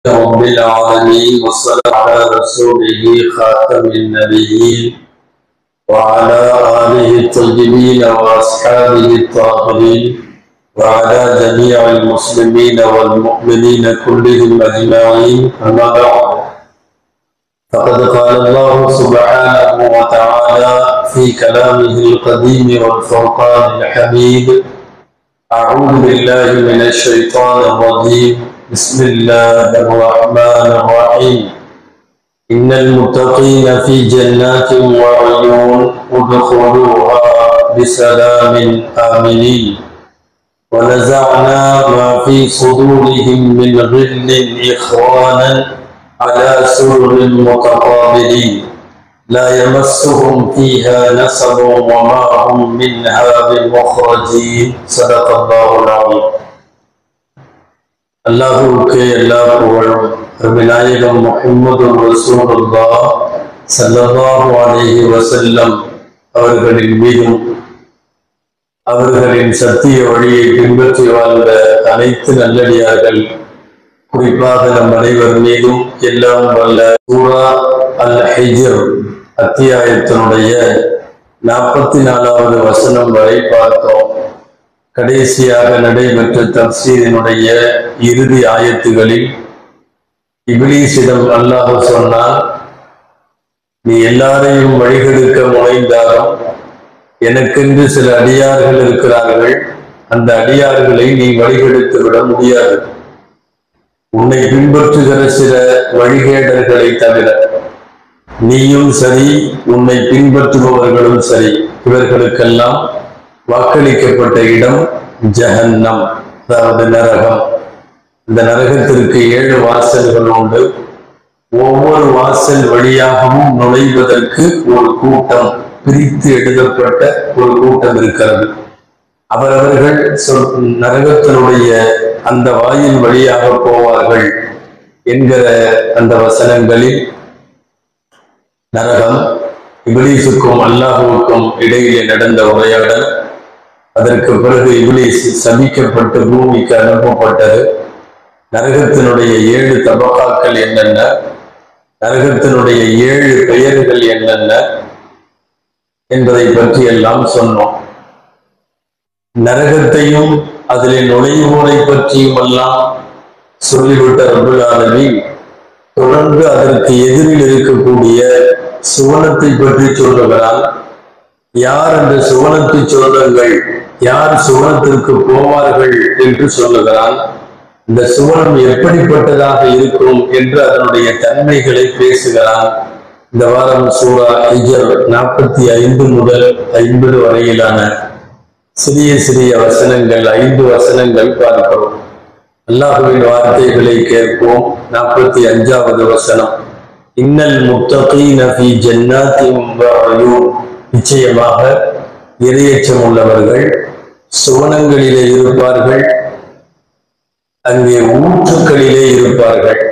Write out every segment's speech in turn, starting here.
رب العالمين والصلاة على رسوله خاتم النبيين وعلى آله الطيبين وأصحابه الطاهرين وعلى جميع المسلمين والمؤمنين كلهم أجمعين أما بعد فقد قال الله سبحانه وتعالى في كلامه القديم والفرقان الحميد أعوذ بالله من الشيطان الرجيم بسم الله الرحمن الرحيم إن المتقين في جنات وعيون ادخلوها بسلام آمنين ونزعنا ما في صدورهم من غل إخوانا على سرر متقابلين لا يمسهم فيها نصب وما هم منها بمخرجين صدق الله العظيم அல்லாஹுவுக்கு எல்லா புகழும் விநாயகம் முஹம்மது ரசூலுல்லா ஸல்லல்லாஹு அலைஹி வஸல்லம் அவர்களின் மீதும் அவர்களின் சத்திய வழியை பின்பற்றி வாழ்ந்த அனைத்து நல்லடியார்கள் குறிப்பாக நம் அனைவர் மீதும் எல்லாம் வல்ல சூரா அல் ஹிஜர் அத்தியாயத்தினுடைய நாற்பத்தி நாலாவது வசனம் வரை பார்த்தோம் கடைசியாக நடைபெற்ற தப்சீரினுடைய இறுதி ஆயத்துகளில் இபிலீசிடம் அல்லாஹ் சொன்னான் நீ எல்லாரையும் வழிகெடுக்க முனைந்தாலும் எனக்கென்று சில அடியார்கள் இருக்கிறார்கள் அந்த அடியார்களை நீ வழிகெடுத்து விட முடியாது உன்னை பின்பற்றுகிற சில வழிகேடர்களை தவிர நீயும் சரி உன்னை பின்பற்றுபவர்களும் சரி இவர்களுக்கெல்லாம் வாக்களிக்கப்பட்ட இடம் ஜஹன்னம் அதாவது நரகம் இந்த நரகத்திற்கு ஏழு வாசல்கள் உண்டு ஒவ்வொரு வாசல் வழியாகவும் நுழைவதற்கு ஒரு கூட்டம் பிரித்து எழுதப்பட்ட ஒரு கூட்டம் இருக்கிறது அவரவர்கள் சொல் நரகத்தினுடைய அந்த வாயில் வழியாக போவார்கள் என்கிற அந்த வசனங்களில் நரகம் இபிலீசுக்கும் அல்லாஹுவுக்கும் இடையிலே நடந்த உரையாடல் அதற்கு பிறகு இபிலிஸ் சபிக்கப்பட்டு பூமிக்கு அனுப்பப்பட்டது நரகத்தினுடைய ஏழு தபக்காக்கள் என்னென்ன நரகத்தினுடைய ஏழு பெயர்கள் என்னென்ன என்பதை பற்றி எல்லாம் சொன்னோம் நரகத்தையும் அதிலே நுழைவோரை பற்றியும் எல்லாம் சொல்லிவிட்ட ரபுல் ஆலமீன் தொடர்ந்து அதற்கு எதிரில் இருக்கக்கூடிய சுவனத்தை பற்றி சொல்லுகிறான் யார் அந்த சுவனத்தை சொல்லுங்கள் யார் சுவனத்திற்கு போவார்கள் என்று சொல்லுகிறான் இந்த சுவனம் எப்படிப்பட்டதாக இருக்கும் என்று அதனுடைய தன்மைகளை பேசுகிறான் இந்த வாரம் சூரா ஐஜர் நாற்பத்தி ஐந்து முதல் ஐம்பது வரையிலான சிறிய சிறிய வசனங்கள் ஐந்து வசனங்கள் பார்க்கிறோம் அல்லாஹுவின் வார்த்தைகளை கேட்போம் நாற்பத்தி அஞ்சாவது வசனம் இன்னல் முத்தகீன ஃபீ ஜன்னாத்தின் வஅயூன் நிச்சயமாக இரையச்சம் உள்ளவர்கள் சுவனங்களிலே இருப்பார்கள் அங்கே ஊற்றுக்களிலே இருப்பார்கள்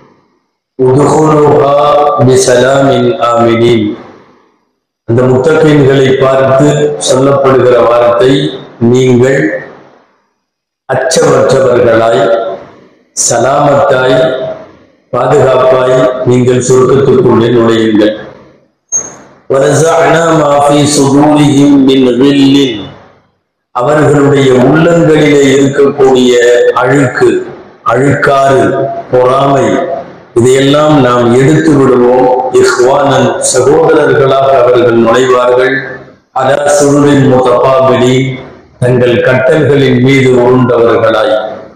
உதுகுலுஹா பிசலாமின் ஆமினின் அந்த முத்தகீன்களை பார்த்து சொல்லப்படுகிற வார்த்தை நீங்கள் அச்சமற்றவர்களாய் சலாமத்தாய் பாதுகாப்பாய் நீங்கள் சுருக்கத்துக்குள்ளே நுழையுங்கள் وَنَزَعْنَا مَا فِي صُدُورِهِمْ مِنْ غِلٍّ அவர்களுடைய உள்ளங்களிலே இருக்கக்கூடிய அழுக்கு அழுக்காறு பொறாமை இதையெல்லாம் நாம் எடுத்து விடுவோம் இஹ்வானன் சகோதரர்களாக அவர்கள் நுழைவார்கள் அலா சுருளின் முத்தபாபிலி தங்கள் கட்டல்களின் மீது உருண்டவர்களாய்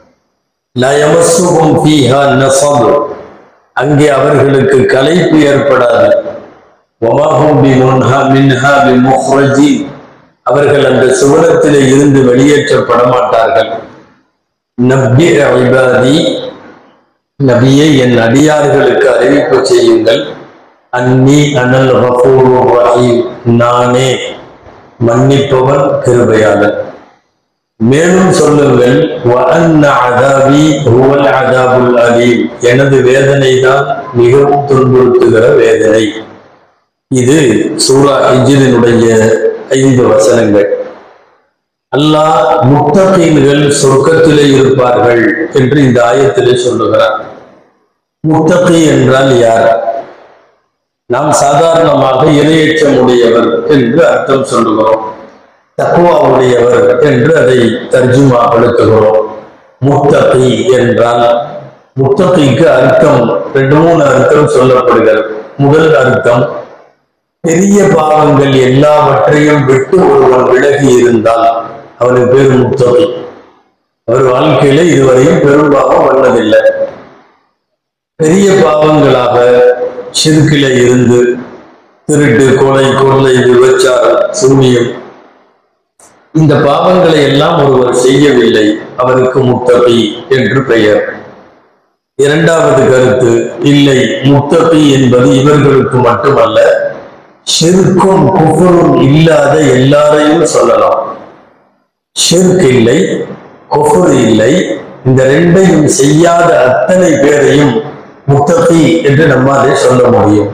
லயமசுகும் ஃபீஹா நசபு அங்கே அவர்களுக்கு கலைப்பு ஏற்படாது ஒமாஹும் பி முன்ஹா மின்ஹா பி முஹ்ரஜி அவர்கள் அந்த சுவனத்திலே இருந்து வெளியேற்றப்பட மாட்டார்கள் நப்பி இபாதி நபியை என் அடியார்களுக்கு அறிவிப்பு செய்யுங்கள் அன்னி அனல் கஃபூருர் ரஹீம் நானே மன்னிப்பவன் கிருபையாளன் மேலும் சொல்லுங்கள் வஅன்ன அதாபி ஹுவல் அதாபுல் அலீம் எனது வேதனை தான் மிகவும் துன்புறுத்துகிற வேதனை இது சூரா ஹிஜ்ரினுடைய ஐந்து வசனங்கள் அல்லாஹ் முத்தகீன்கள் சொர்க்கத்திலே இருப்பார்கள் என்று இந்த ஆயத்திலே சொல்லுகிறார் முத்தகி என்றால் யார் நாம் சாதாரணமாக இரையச்சம் உடையவர் என்று அர்த்தம் சொல்லுகிறோம் தக்குவா உடையவர் என்று அதை தர்ஜுமாப்படுத்துகிறோம் முத்தகி என்றால் முத்தகிக்கு அர்த்தம் ரெண்டு மூணு அர்த்தம் சொல்லப்படுகிறது முதல் அர்த்தம் பெரிய பாவங்கள் எல்லாவற்றையும் விட்டு ஒருவன் விலகி இருந்தால் அவனுக்கு பேர் முத்தகி அவர் வாழ்க்கையில இதுவரையும் பெரும்பாவம் வந்ததில்லை பெரிய பாவங்களாக சிறுக்கில இருந்து திருட்டு கொலை கொள்ளை விபச்சாரம் சூனியம் இந்த பாவங்களை எல்லாம் ஒருவர் செய்யவில்லை அவருக்கு முத்தகி என்று பெயர் இரண்டாவது கருத்து இல்லை முத்தகி என்பது இவர்களுக்கு மட்டுமல்ல ஷிர்கும் குஃபரும் இல்லாத எல்லாரையும் சொல்லலாம் ஷிர்க் இல்லை குஃபர் இல்லை இந்த ரெண்டையும் செய்யாத அத்தனை பேரையும் முத்தகி என்று நம்மாலே சொல்ல முடியும்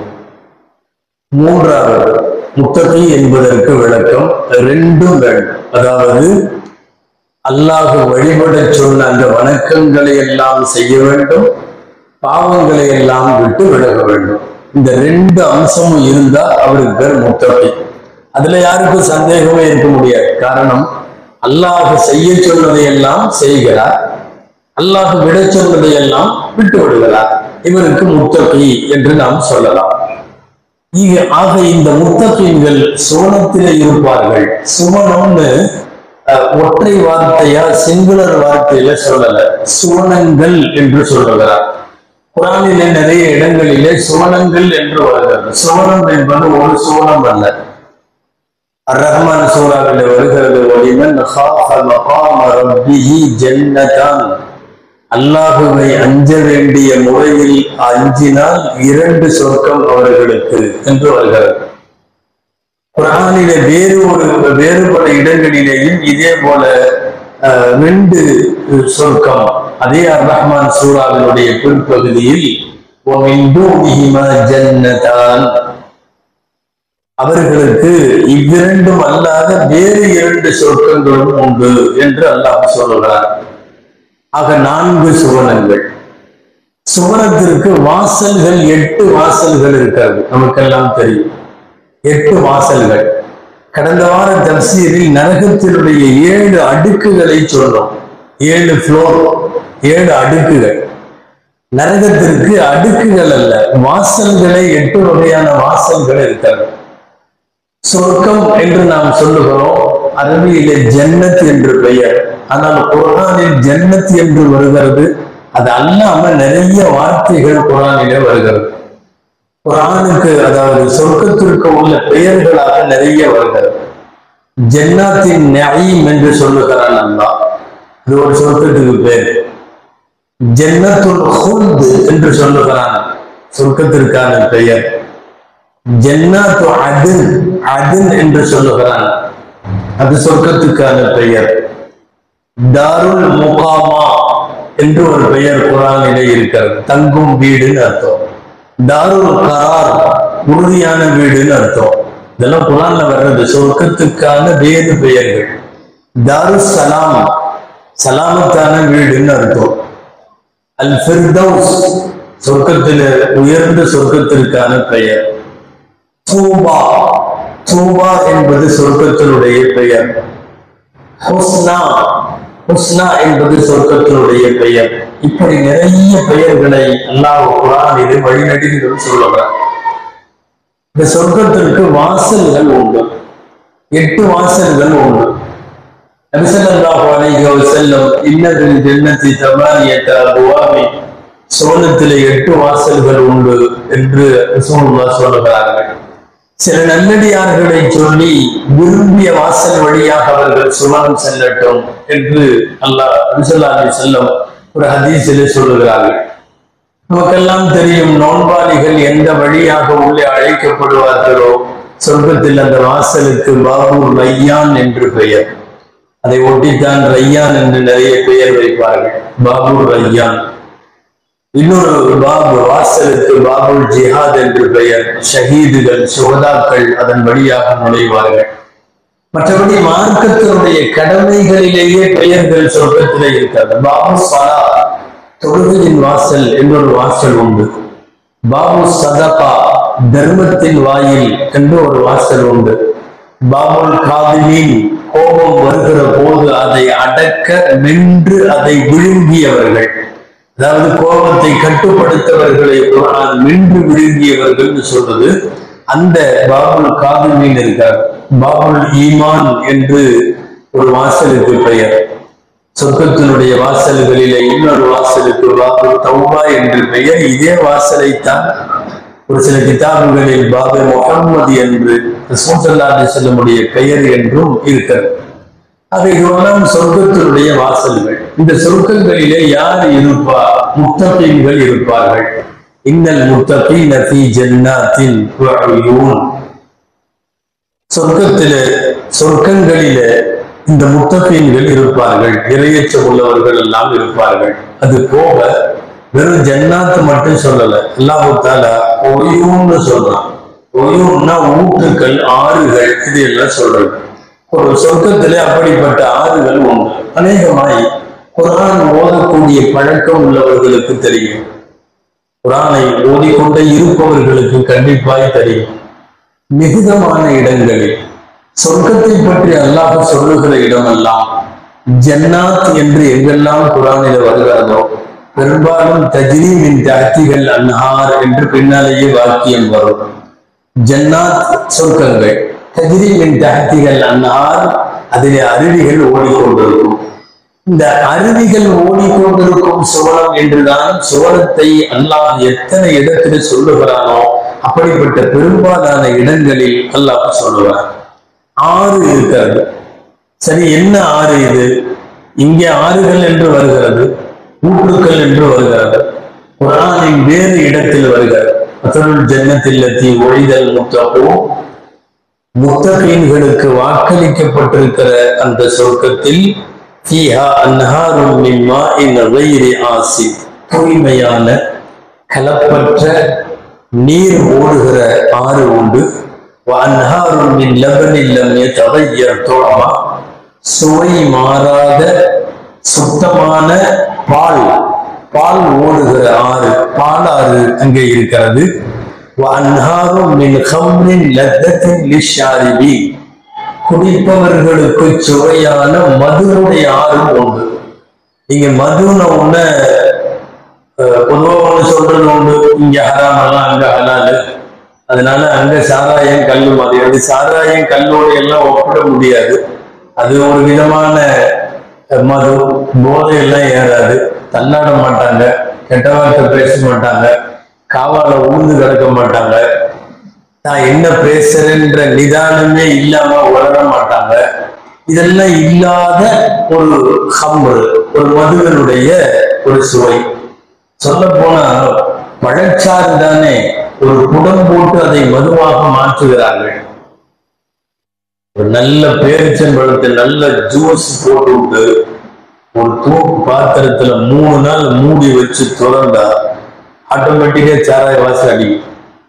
மூன்றாவது முத்தகி என்பதற்கு விளக்கம் ரெண்டும் வேண்டும் அதாவது அல்லாஹ் வழிபடச் சொன்ன அந்த வணக்கங்களை எல்லாம் செய்ய வேண்டும் பாவங்களை எல்லாம் விட்டு விலக வேண்டும் இந்த ரெண்டு அம்சமும் இருந்தா அவருக்கு பேர் முத்தகி அதுல யாருக்கும் சந்தேகமே இருக்க முடியாது காரணம் அல்லாஹ் செய்ய சொன்னதை எல்லாம் செய்கிறார் அல்லாஹ் விட சொன்னதை எல்லாம் விட்டு விடுகிறார் இவருக்கு முத்தகி என்று நாம் சொல்லலாம் இங்க ஆக இந்த முத்தகீன்கள் சுவனத்திலே இருப்பார்கள் சுவனம்னு அஹ், ஒற்றை வார்த்தையா சிங்குலர் வார்த்தையில சொல்லல சுவனங்கள் என்று சொல்லுகிறார் குரானிலே நிறைய இடங்களிலே சுவனங்கள் என்று வருகிறது சுவனம் என்பது ஒரு சுவனம் அல்ல ரஹ்மான் சூறாவிலே வருகிறது ஒளிமன் خَافَ مَقَامَ رَبِّهِ ஜன்னதான் அல்லாஹுவை அஞ்ச வேண்டிய முறையில் அஞ்சினால் இரண்டு சொர்க்கம் அவர்களுக்கு என்று வருகிறது குரானிலே வேறு ஒரு வேறுபல இடங்களிலேயும் இதே போல அஹ், ரெண்டு சொர்க்கம் அதே அர் ரஹ்மான் சூறாவினுடைய பிற்பகுதியில் وَمِن دُونِهِمَا جَنَّتَانِ அவர்களுக்கு இவ்விரண்டும் அல்லாத வேறு இரண்டு சொர்க்கங்களும் உண்டு என்று அல்லாஹ் சொல்லுகிறார் ஆக நான்கு சுவனங்கள் சுவனத்திற்கு வாசல்கள் எட்டு வாசல்கள் இருக்கிறது நமக்கெல்லாம் தெரியும் எட்டு வாசல்கள் கடந்த வார தப்சீரில் நரகத்தினுடைய ஏழு அடுக்குகளை சொன்னோம் ஏழு ஃப்ளோர் ஏழு அடுக்குகள் நரகத்திற்கு அடுக்குகள் அல்ல வாசல்களே எட்டு வகையான வாசல்கள் இருக்கிறது சொர்க்கம் என்று நாம் சொல்லுகிறோம் அரபியிலே ஜன்னத் என்று பெயர் ஆனால் குர்ஆனில் ஜன்னத் என்று வருகிறது அது அல்லாம நிறைய வார்த்தைகள் குர்ஆனிலே வருகிறது குர்ஆனுக்கு அதாவது சொர்க்கத்திற்கு உள்ள பெயர்களாக நிறைய வருகிறது ஜன்னாத்தின் நயீம் என்று சொல்லுகிறான் அல்லாஹ் இது ஒரு சொர்க்கத்துக்கு பேர் ஜன்னத்துல் ஹுல்த் என்று சொல்லுகிறான் சொர்க்கத்திற்கான பெயர் ஜன்னாத்து அதின் அதின் என்று சொல்லுகிறான் அது சொர்க்கத்துக்கான பெயர் தாருல் முகாமா என்று ஒரு பெயர் குரானிலே இருக்கிறது தங்கும் வீடுன்னு அர்த்தம் தாருல் கரார் உறுதியான வீடுன்னு அர்த்தம் இதெல்லாம் குரான்ல வர்றது சொர்க்கத்துக்கான வேறு பெயர்கள் தாரு சலாம் சலாமத்தான வீடுன்னு அர்த்தம் அல் ஃபிர்தௌஸ் சொர்க்கத்தில உயர்ந்த சொர்க்கத்திற்கான பெயர் தூபா தூபா என்பது சொர்க்கத்தினுடைய பெயர் ஹுஸ்னா ஹுஸ்னா என்பது சொர்க்கத்தினுடைய பெயர் இப்படி நிறைய பெயர்களை அல்லாஹ் குரானிலே வழிநடிகள் சொல்லுகிறார் இந்த சொர்க்கத்திற்கு வாசல்கள் உண்டு எட்டு வாசல்கள் உண்டு நபிசல்லாஹு அலைஹி வஸல்லம் இன்னதில் ஜன்னத்தி தமானியத அபுவாபி சோனத்திலே எட்டு வாசல்கள் உண்டு என்று ரசூலுல்லாஹ் சொல்லுகிறார்கள் சில நல்லடியார்களை சொல்லி விரும்பிய வாசல் வழியாக அவர்கள் சுமரம் செல்லட்டும் என்று அல்லாஹ் நபிசல்லா செல்லம் ஒரு ஹதீஸிலே சொல்லுகிறார்கள் நமக்கெல்லாம் தெரியும் நோன்பாளிகள் எந்த வழியாக உள்ளே அழைக்கப்படுவார்களோ சொர்க்கத்தில் அந்த வாசலுக்கு பாபு ரையான் என்று பெயர் அதை ஒட்டித்தான் ரையான் என்று நிறைய பெயர் வைப்பார்கள் பாபு ரையான் இன்னொரு பாபு வாசலுக்கு பாபுல் ஜிஹாத் என்று பெயர் ஷஹீதுகள் சுகதாக்கள் அதன் வழியாக நுழைவார்கள் மற்றபடி மார்க்கத்தினுடைய கடமைகளிலேயே பெயர்கள் சொர்க்கத்திலே இருக்கிறது பாபு சலா தொழுகையின் வாசல் என்றொரு வாசல் உண்டு பாபு சதகா தர்மத்தின் வாயில் என்று ஒரு வாசல் உண்டு பாபுல் காதிலின் கோபம் வருகிற போது அதை அடக்க மென்று அதை விழுங்கியவர்கள் அதாவது கோபத்தை கட்டுப்படுத்தவர்களை குரான் மென்று விழுங்கியவர்கள் சொல்றது அந்த பாபுல் காதிலின் இருக்கார் பாபுல் ஈமான் என்று ஒரு வாசலுக்கு பெயர் சொர்க்கத்தினுடைய வாசல்களிலே இன்னொரு வாசலுக்கு பாபு தௌபா என்று பெயர் இதே வாசலைத்தான் ஒரு சில கிதாபுகளில் பாபு முகம்மது என்று ரசூலுல்லாஹி செல்லமுடைய பெயர் என்றும் இருக்கிறது அது இதெல்லாம் சொர்க்கத்தினுடைய வாசல்கள் இந்த சொர்க்கங்களிலே யார் இருப்பார் முத்தகீன்கள் இருப்பார்கள் இன்னல் முத்தகீன ஃபீ ஜன்னாத்தின் வஉயூன் சொர்க்கத்திலே சொர்க்கங்களிலே இந்த முத்தகீன்கள் இருப்பார்கள் இரையற்ற உள்ளவர்கள் எல்லாம் இருப்பார்கள் அது போக வெறும் ஜன்னாத்து மட்டும் சொல்லல அல்லாஹு தாலா ஒயூன்னு சொல்றான் ஒயூன்னா ஊற்றுக்கள் ஆறுகள் இது எல்லாம் சொல்றது ஒரு சொர்க்கத்திலே அப்படிப்பட்ட ஆறுகள் உண்டு அநேகமாய் குரான் ஓதக்கூடிய பழக்கம் உள்ளவர்களுக்கு தெரியும் குரானை ஓதிக்கொண்டே இருப்பவர்களுக்கு கண்டிப்பாய் தெரியும் மிகுதமான இடங்களில் சொர்க்கத்தை பற்றி அல்லாஹ் சொல்லுகிற இடமெல்லாம் ஜன்னாத் என்று எங்கெல்லாம் குரானில வருகிறதோ பெரும்பாலும் தஜ்ரீமின் தஹ்திகள் அன்ஹார் என்று பின்னாலேயே வாக்கியம் வரும் ஜன்னாத் சொர்க்கங்கள் தஜ்ரீமின் தஹ்திகள் அன்ஹார் அதிலே அருவிகள் ஓடிக்கொண்டிருக்கும் இந்த அருவிகள் ஓடிக்கொண்டிருக்கும் சுவனம் என்றுதான் சுவனத்தை அல்லாஹ் எத்தனை இடத்தில் சொல்லுகிறானோ அப்படிப்பட்ட பெரும்பாலான இடங்களில் அல்லாஹ் சொல்லுவார் ஆறு இருக்கிறது சரி என்ன ஆறு இது இங்கே ஆறுகள் என்று வருகிறது ஊற்றுக்கள் என்று வருகிறது குரானின் வேறு இடத்தில் வருகிறது அத்தருள் ஜன்னத்தில்லத்தி ஒழிதல் முத்தப்போ முத்தகீன்களுக்கு வாக்களிக்கப்பட்டிருக்கிற அந்த சொர்க்கத்தில் ஃபீஹா அன்ஹாரும் மின் மாஇன் கைரி ஆசித் தூய்மையான கலப்பற்ற நீர் ஓடுகிற ஆறு உண்டு அன்ஹாரும் மின் லபனில் லம் யதகையர் தோழமா சுவை மாறாத சுத்தமான பால் பால் ஓடுகிற ஆறு பாலாறு அங்கே இருக்கிறது அன்ஹாரும் மின் ஹம்ரின் லத்தத்தின் லிஷாரிபி குடிப்பவர்களுக்கு சுவையான மதுனுடைய ஆறும் உண்டு நீங்க மதுன உடன பொதுவா ஒண்ணு சொல்றது உண்டு இங்க ஹராமெல்லாம் அங்க ஹலாலு அதனால அங்க சாராயம் கல்லு மாதிரி அது சாராயம் கல்லோட எல்லாம் ஒப்பிட முடியாது அது ஒரு விதமான அஹ், மது போதை எல்லாம் ஏறாது தள்ளாட மாட்டாங்க கெட்ட வார்த்தை பேச மாட்டாங்க காவால ஊந்து கிடக்க மாட்டாங்க நான் என்ன பேசுறேன்ற நிதானமே இல்லாம உணர மாட்டாங்க இதெல்லாம் இல்லாத ஒரு ஹம்பு ஒரு மதுவனுடைய ஒரு சுவை சொல்ல போனா பழச்சாறு தானே ஒரு குடம் போட்டு அதை மதுவாக மாற்றுகிறார்கள் ஒரு நல்ல பேரிச்சம்பழத்தை நல்ல ஜூஸ் போட்டு விட்டு ஒரு தூக்கு பாத்திரத்துல மூணு நாள் மூடி வச்சு திறந்தா ஆட்டோமேட்டிக்கா சாராய வாசம் அடிக்கும்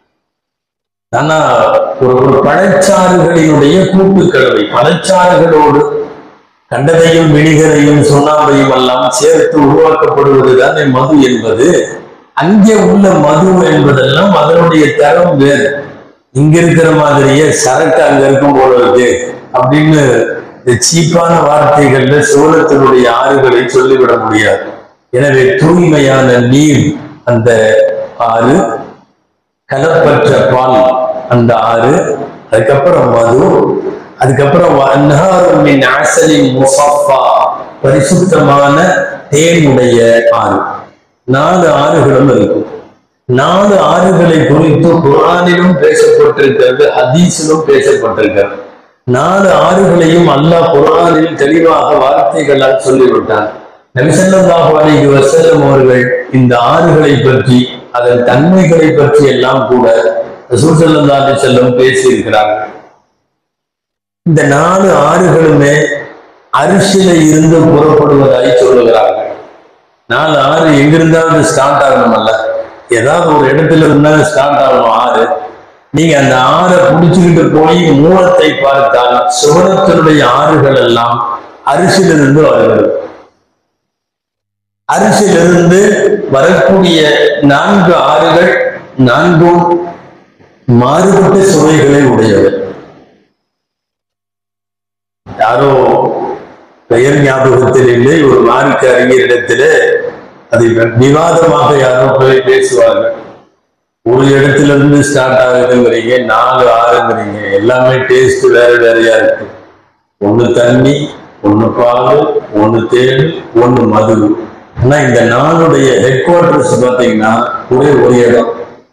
ஆனா ஒரு ஒரு பழச்சாறுகளினுடைய கூட்டுக்கலவை பழச்சாறுகளோடு கண்டதையும் வினிகரையும் சுண்ணாம்பையும் எல்லாம் சேர்த்து உருவாக்கப்படுவதுதான் மது என்பது அங்கே உள்ள மது என்பதெல்லாம் அதனுடைய தரம் வேறு இங்க இருக்கிற மாதிரியே சரக்கு அங்க இருக்கும் போல இருக்கு அப்படின்னு இந்த சீப்பான வார்த்தைகள்ல சோழத்தினுடைய ஆறுகளை சொல்லிவிட முடியாது எனவே தூய்மையான நீர் அந்த ஆறு கலப்பற்ற பால் அந்த ஆறு அதுக்கப்புறம் மது அதுக்கப்புறம் அன்ஹாரும் மின் அசலின் முசஃபா பரிசுத்தமான தேனுடைய ஆறு நாலு ஆறுகளும் இருக்கும் நாலு ஆறுகளை குறித்து குரானிலும் பேசப்பட்டிருக்கிறது ஹதீஸிலும் பேசப்பட்டிருக்கிறது நாலு ஆறுகளையும் அல்லாஹ் குரானில் தெளிவாக வார்த்தைகளால் சொல்லிவிட்டார் நபிசல்லாஹு அலைஹி வஸல்லம் அவர்கள் இந்த ஆறுகளை பற்றி அதன் தன்மைகளை பற்றி எல்லாம் கூட ரசூல் ஸல்லல்லாஹு அலைஹி வஸல்லம் பேசியிருக்கிறார்கள் இந்த நாலு ஆறுகளுமே அரிசியில இருந்து புறப்படுவதாய் சொல்லுகிறார்கள் நாலு ஆறு எங்கிருந்தாவது ஸ்டார்ட் ஆகணுமல்ல ஏதாவது ஒரு இடத்துல இருந்தா ஸ்டார்ட் ஆகணும் ஆறு நீங்க அந்த ஆறை புடிச்சுக்கிட்டு போய் மூலத்தை பார்த்தால் சுவனத்தினுடைய ஆறுகள் எல்லாம் அரிசியிலிருந்து வருகிறது அரிசியிலிருந்து வரக்கூடிய நான்கு ஆறுகள் நான்கும் மாறுபட்ட சுவைகளை உடையவை யாரோ பெயர் ஞாபகத்தில் இல்லை ஒரு மார்க்க அறிஞரிடத்திலே அதை விவாதமாக யாரோ போய் பேசுவாங்க ஒரு இடத்துல இருந்து ஸ்டார்ட் ஆகுதுங்கிறீங்க நாலு ஆறுங்கிறீங்க எல்லாமே டேஸ்ட் வேற வேறையா இருக்கு ஒண்ணு தண்ணி ஒண்ணு பால் ஒண்ணு தேன் ஒண்ணு மது ஆனா இந்த நாளுடைய ஹெட் குவார்டர்ஸ் பாத்தீங்கன்னா ஒரே ஒரு இடம்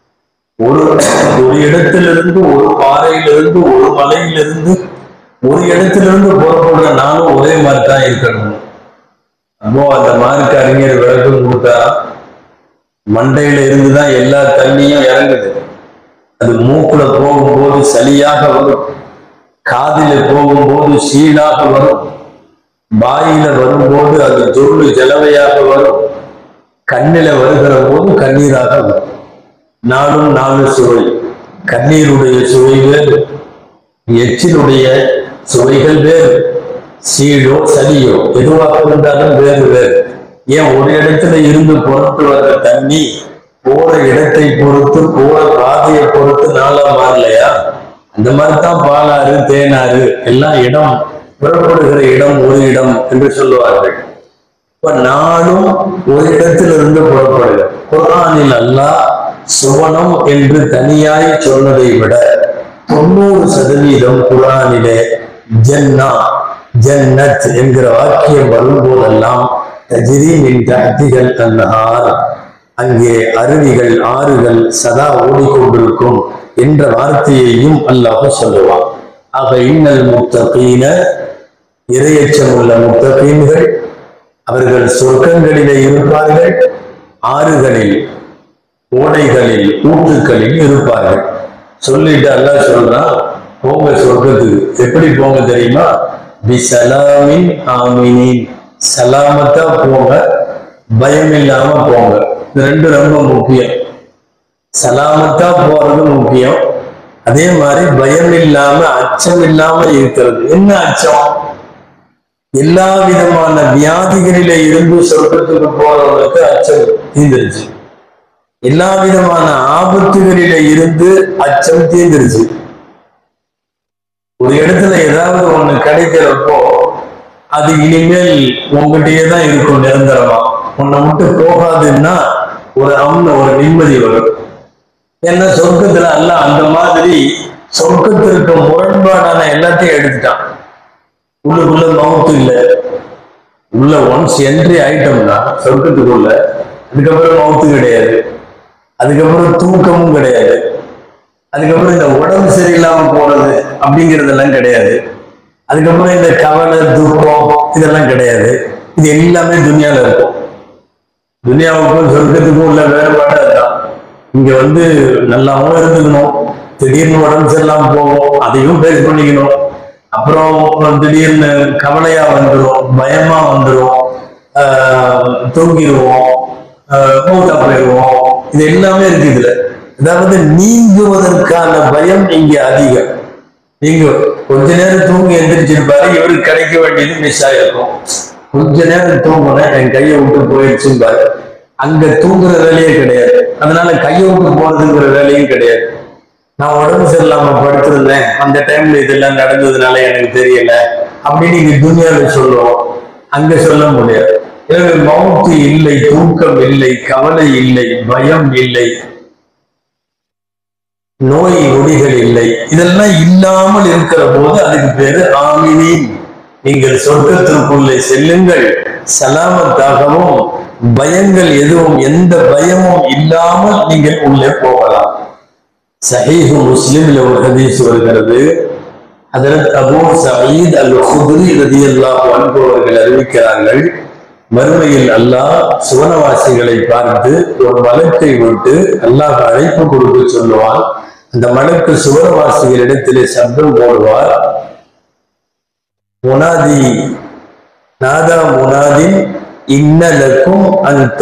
ஒரு ஒரு இடத்திலிருந்து ஒரு பாறையிலிருந்து ஒரு மலையிலிருந்து ஒரு இடத்திலிருந்து புறப்படுற நாளும் ஒரே மாதிரி தான் இருக்கணும் அப்போ அந்த மார்க்க அறிஞர் விளக்கம் கொடுத்தா மண்டையில இருந்து தான் எல்லா தண்ணியும் இறங்குது அது மூக்குல போகும்போது சளியாக வரும் காதில போகும்போது சீடாக வரும் வாயில வரும்போது அது ஜொல்லு ஜலவையாக வரும் கண்ணில வருகிற போது கண்ணீராக வரும் நாளும் நாலு சுவை கண்ணீருடைய சுவை வேறு எச்சிலுடைய சுவைகள் வேறு சீடோ சளியோ எதுவாக இருந்தாலும் வேறு வேறு ஏன் ஒரு இடத்துல இருந்து புறத்து வர்ற தண்ணி போற இடத்தை பொறுத்து போற பாதையை பொறுத்து நாளா மாறலையா அந்த மாதிரிதான் பாலாறு தேனாறு எல்லாம் இடம் புறப்படுகிற இடம் ஒரு இடம் என்று சொல்லுவார்கள் இப்ப நாளும் ஒரு இடத்திலிருந்து புறப்படுக குர்ஆனில் அல்லாஹ் சுவனம் என்று தனியாய் சொன்னதை விட தொண்ணூறு சதவீதம் குரானிலே ஜன்னா ஜன்னத் என்கிற வாக்கியம் வரும்போதெல்லாம் தஜிரி மின் தஹ்திகள் அன்ஹார் அங்கே அருவிகள் ஆறுகள் சதா ஓடிக்கொண்டிருக்கும் என்ற வார்த்தையையும் அல்லாஹ் சொல்லுவான் ஆக இன்னல் முத்தகீன இரையச்சம் உள்ள முத்தகீன்கள் அவர்கள் சொர்க்கங்களிலே இருப்பார்கள் ஆறுகளில் ஓடைகளில் ஊற்றுக்களில் இருப்பார்கள் சொல்லிட்டு அல்லாஹ் சொல்றான் போங்க சொர்க்கத்துக்கு எப்படி போங்க தெரியுமா பிசலாமின் ஆமினின் சலாமத்தா போங்க பயம் இல்லாம போங்க இது ரெண்டு ரொம்ப முக்கியம் சலாமத்தா போறது முக்கியம் அதே மாதிரி பயம் இல்லாம அச்சம் இல்லாம இருக்கிறது என்ன அச்சம் எல்லா விதமான வியாதிகளில இருந்து சொர்க்கத்துக்கு போறவங்களுக்கு அச்சம் தீந்துருச்சு எல்லா விதமான ஆபத்துகளில இருந்து அச்சம் தீந்துருச்சு ஒரு இடத்துல ஏதாவது ஒண்ணு கிடைக்கிறப்போ அது இனிமேல் உங்ககிட்டயே தான் இருக்கும் நிரந்தரமா உன்னை விட்டு போகாதுன்னா ஒரு அம்ன ஒரு நிம்மதி வரும் ஏன்னா சொர்க்கத்துல அல்ல அந்த மாதிரி சொர்க்கத்திற்கு முரண்பாடான எல்லாத்தையும் எடுத்துட்டான் உள்ளுக்குள்ள மவுத்து இல்ல உள்ள ஒன்ஸ் என்ட்ரி ஆயிட்டோம்னா சொர்க்கத்துக்குள்ள அதுக்கப்புறம் மவுத்து கிடையாது அதுக்கப்புறம் தூக்கமும் கிடையாது அதுக்கப்புறம் இந்த உடம்பு சரியில்லாம போறது அப்படிங்கிறதெல்லாம் கிடையாது அதுக்கப்புறம் இந்த கவலை துக்கம் இதெல்லாம் கிடையாது இது எல்லாமே துனியால இருக்கும் துனியாவுக்கும் சொர்க்கத்துக்கும் உள்ள வேறுபாடு அதுதான் இங்க வந்து நல்லாவும் இருந்துக்கணும் திடீர்னு உடம்பு சரியில்லாம போகும் அதையும் பேஸ் பண்ணிக்கணும் அப்புறம் திடீர்னு கவலையா வந்துடும் பயமா வந்துடும் தூங்கிடுவோம் மூத்தா போயிடுவோம் இது எல்லாமே இருக்கு இதுல அதாவது நீங்குவதற்கான பயம் இங்க அதிகம் நீங்க கொஞ்ச நேரம் தூங்கி எந்திரிச்சிருப்பாரு இவருக்கு கிடைக்க வேண்டியது மிஸ் ஆயிருக்கும் கொஞ்ச நேரம் தூங்குனேன் என் கையை விட்டு போயிடுச்சும்பாரு அங்க தூங்குற வேலையே கிடையாது அதனால கையை விட்டு போறதுங்கிற வேலையும் கிடையாது நான் உடம்பு சரியில்லாம படுத்திருந்தேன் அந்த டைம்ல இதெல்லாம் நடந்ததுனால எனக்கு தெரியல அப்படின்னு இங்க துனியாவில் சொல்லுவோம் அங்க சொல்ல முடியாது எனவே மவுத்து இல்லை தூக்கம் இல்லை கவலை இல்லை பயம் இல்லை நோய் நொடிகள் இல்லை இதெல்லாம் இல்லாமல் இருக்கிற போது அதுக்கு பேரு ஆமினின் நீங்கள் சொர்க்கத்திற்குள்ளே செல்லுங்கள் சலாமத்தாகவும் பயங்கள் எதுவும் எந்த பயமும் இல்லாமல் நீங்கள் உள்ளே போகலாம் சஹீஹு முஸ்லிம்ல ஒரு ஹதீஸ் வருகிறது ஹதரத் அபூ சயீத் அல் குதுரி ரதியல்லாஹு அன்ஹு அவர்கள் அறிவிக்கிறார்கள் மறுமையில் அல்லாஹ் சுவனவாசிகளை பார்த்து ஒரு மலக்கை விட்டு அல்லாஹ் அழைப்பு கொடுக்க சொல்லுவான் அந்த மலக்கு சுவனவாசிகளிடத்திலே சப்தம் போடுவார் முனாதி நாதா முனாதின் இன்னலக்கும் அந்த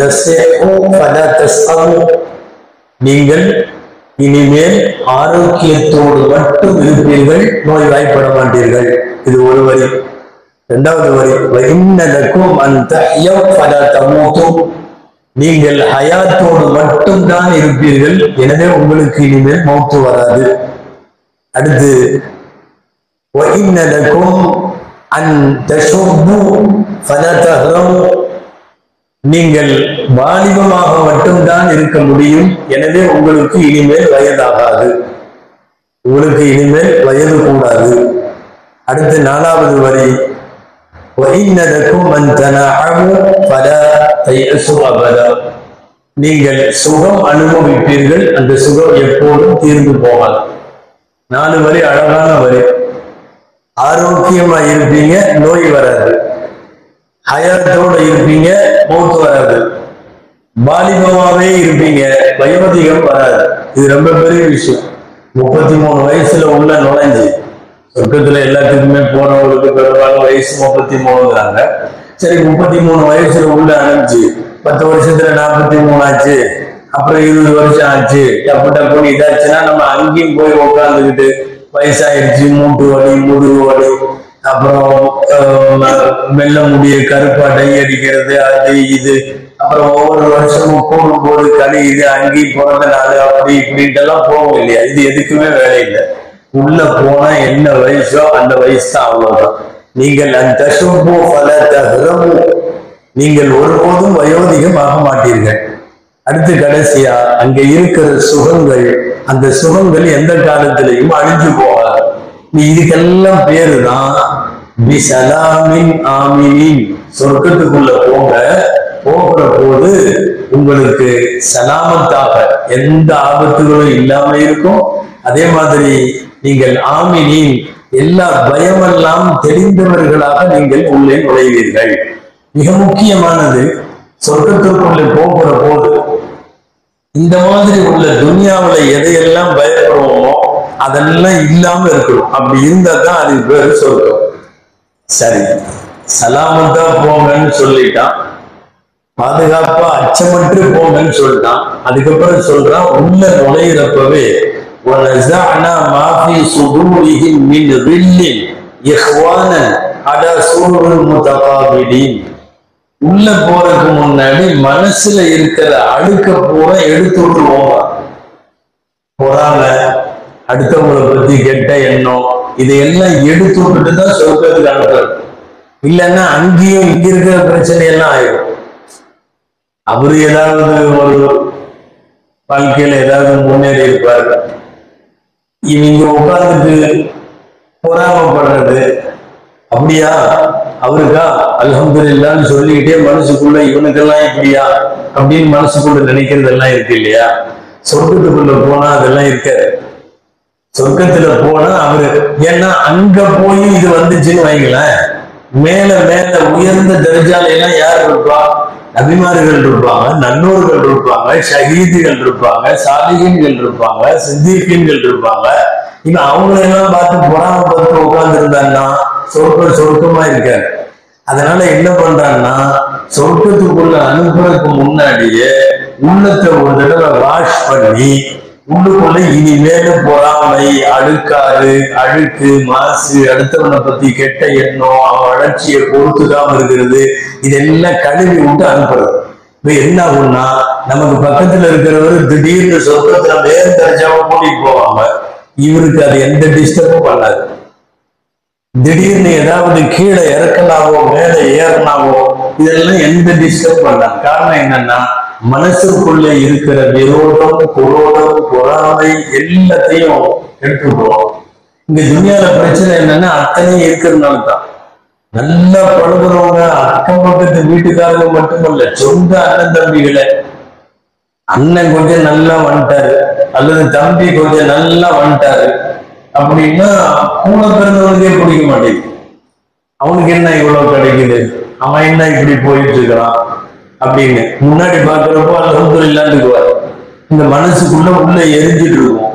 நீங்கள் இனிமேல் ஆரோக்கியத்தோடு மட்டும் இருப்பீர்கள் நோய்வாய்ப்பட மாட்டீர்கள் இது ஒரு வரி இரண்டாவது வரி இன்னதக்கும் அந்த தமூத்தும் நீங்கள் ஹயாத்தோடு மட்டும்தான் இருப்பீர்கள் எனவே உங்களுக்கு இனிமேல் மௌத்து வராது அடுத்து وَإِنَّ அன் தஷுப்பு ஃபலதஹ்ரம் நீங்கள் வாலிபமாக மட்டும்தான் இருக்க முடியும் எனவே உங்களுக்கு இனிமேல் வயதாகாது உங்களுக்கு இனிமேல் வயது கூடாது அடுத்து நாலாவது வரி وَإِنَّ அன் தனஅமு فَلَا تَيْأَسُوا أَبَدًا நீங்கள் சுகம் அனுபவிப்பீர்கள் அந்த சுகம் எப்போதும் தீர்ந்து போகாது நாலு வரி அழகான வரி ஆரோக்கியமா இருப்பீங்க நோய் வராது ஹயாத்தோட இருப்பீங்க மௌத்து வராது வாலிபமாவே இருப்பீங்க வயோதிகம் வராது இது ரொம்ப பெரிய விஷயம் முப்பத்தி மூணு வயசுல உள்ள நுழைஞ்சு சொர்க்கத்துல எல்லாத்துக்குமே போனவங்களுக்கு பெரும்பாலும் வயசு முப்பத்தி மூணுங்கிறாங்க சரி முப்பத்தி மூணு வயசுல உள்ள அனுப்பிச்சு பத்து வருஷத்துல நாற்பத்தி மூணு ஆச்சு அப்புறம் இருபது வருஷம் ஆச்சு டப்பு டப்புன்னு இதாச்சுன்னா நம்ம அங்கேயும் போய் உட்காந்துக்கிட்டு வயசாயிருச்சு மூட்டு வலி முதுகு வலி அப்புறம் அஹ், வெள்ள முடிய கருப்பா டை அடிக்கிறது அது இது அப்புறம் ஒவ்வொரு வருஷமும் கூடும் போது களி இது அங்கேயும் பிறந்த நாள் அப்படி இப்படின்ட்டு எல்லாம் போகும் இல்லையா இது எதுக்குமே வேலை இல்லை உள்ள போனா என்ன வயசோ அந்த வயசு தான் அவ்வளவுதான் நீங்கள் அந்த சுப்பு பல தகரமு நீங்கள் ஒருபோதும் வயோதிகம் ஆக மாட்டீர்கள் அடுத்து கடைசியா அங்க இருக்கிற சுகங்கள் அந்த சுகங்கள் எந்த காலத்திலையும் அழிஞ்சு போகாது நீ இதுக்கெல்லாம் பேரு தான் பிசலாமின் ஆமினின் சொர்க்கத்துக்குள்ள போங்க போகிற போது உங்களுக்கு சலாமத்தாக எந்த ஆபத்துகளும் இல்லாம இருக்கும் அதே மாதிரி நீங்கள் ஆமினின் எல்லா பயமெல்லாம் தெரிந்தவர்களாக நீங்கள் உள்ளே நுழைவீர்கள் மிக முக்கியமானது சொர்க்கத்திற்குள்ளே போகிற போது இந்த மாதிரி உள்ள துனியாவுல எதையெல்லாம் பயப்படுவோமோ அதெல்லாம் இல்லாம இருக்கணும் அப்படி இருந்தா தான் அதுக்கு பேரு சொர்க்கம் சரி சலாமத்தா போங்கன்னு சொல்லிட்டான் பாதுகாப்பா அச்சமற்று போங்கன்னு சொல்லிட்டான் அதுக்கப்புறம் சொல்றான் உள்ள நுழையிறப்பவே وَنَزَعْنَا مَا فِي صُدُورِهِمْ مِنْ غِلٍّ إِخْوَانًا عَلَى سُرُرٍ مُتَقَابِلِينَ உள்ள போறதுக்கு முன்னாடி மனசுல இருக்கிற அழுக்க பூரா எடுத்து விட்டுருவோம் பொறாம அடுத்தவங்களை பத்தி கெட்ட எண்ணம் இதையெல்லாம் எடுத்து விட்டுட்டு தான் சொர்க்கத்துக்கு அனுப்புறது இல்லைன்னா அங்கேயும் இங்க இருக்கிற பிரச்சனை எல்லாம் ஆயிடும் அவரு ஏதாவது ஒரு வாழ்க்கையில ஏதாவது முன்னேறி இருப்பார் இவங்க உட்கார்ந்துட்டு பொறாமப்படுறது அப்படியா அவருக்கா அல்ஹம்துலில்லான்னு சொல்லிக்கிட்டே மனசுக்குள்ள இவனுக்கெல்லாம் இப்படியா அப்படின்னு மனசுக்குள்ள நினைக்கிறதெல்லாம் இருக்கு இல்லையா சொர்க்கத்துக்குள்ள போனா அதெல்லாம் இருக்காது சொர்க்கத்துல போனா அவரு ஏன்னா அங்க போய் இது வந்துச்சுன்னு வைங்களேன் மேல மேல உயர்ந்த தர்ஜால எல்லாம் யார் இருப்பா நபிமார்கள் இருப்பாங்க நன்னூர்கள் இருப்பாங்க ஷஹீதுகள் இருப்பாங்க சாலிகன்கள் இருப்பாங்க சித்திகன்கள் இருப்பாங்க இவன் அவங்களெல்லாம் பார்த்து பொறாமப்பட்டு உட்கார்ந்து இருந்தான்னா சொர்க்கம் சொர்க்கமா இருக்காரு அதனால என்ன பண்றான்னா சொர்க்கத்துக்குள்ள அனுப்புறதுக்கு முன்னாடியே உள்ளத்தை ஒரு தடவை வாஷ் பண்ணி உள்ளுக்குள்ள இனிமேல பொறாமை அழுக்காறு அழுக்கு மாசு அடுத்தவனை பத்தி கெட்ட எண்ணம் அவன் வளர்ச்சியை பொறுத்துக்காம இருக்கிறது இதெல்லாம் கழுவி விட்டு அனுப்புறது இப்ப என்ன ஆகும்னா நமக்கு பக்கத்துல இருக்கிறவர் திடீர்னு சொர்க்கத்துல வேறு தரஜாவை கூட்டிட்டு போவாங்க இவருக்கு அது எந்த டிஸ்டர்பும் பண்ணாது திடீர்னு ஏதாவது கீழே இறக்கலாவோ மேலே ஏறலாவோ இதெல்லாம் எந்த டிஸ்டர்ப் பண்ணலாம் காரணம் என்னன்னா மனசுக்குள்ள இருக்கிற விரோதம் குரோதம் பொறாமை எல்லாத்தையும் எடுத்துக்கிறோம் இங்க துனியால பிரச்சனை என்னன்னா அத்தனையும் இருக்கிறதுனால தான் நல்லா பழகுறவங்க அக்கம் பக்கத்து வீட்டுக்காரங்க மட்டுமல்ல சொந்த அண்ணன் தம்பிகளை அண்ணன் கொஞ்சம் நல்லா வந்துட்டாரு அல்லது தம்பி கொஞ்சம் நல்லா வந்துட்டாரு அப்படின்னா கூட பிறந்தவனுக்கே பிடிக்க மாட்டேங்குது அவனுக்கு என்ன இவ்வளவு கிடைக்குது அவன் என்ன இப்படி போயிட்டு இருக்கிறான் அப்படின்னு முன்னாடி பாக்குறப்போ அல்ஹம்து இல்லாண்டுக்குவார் இந்த மனசுக்குள்ள உள்ள எரிஞ்சிட்டு இருக்கும்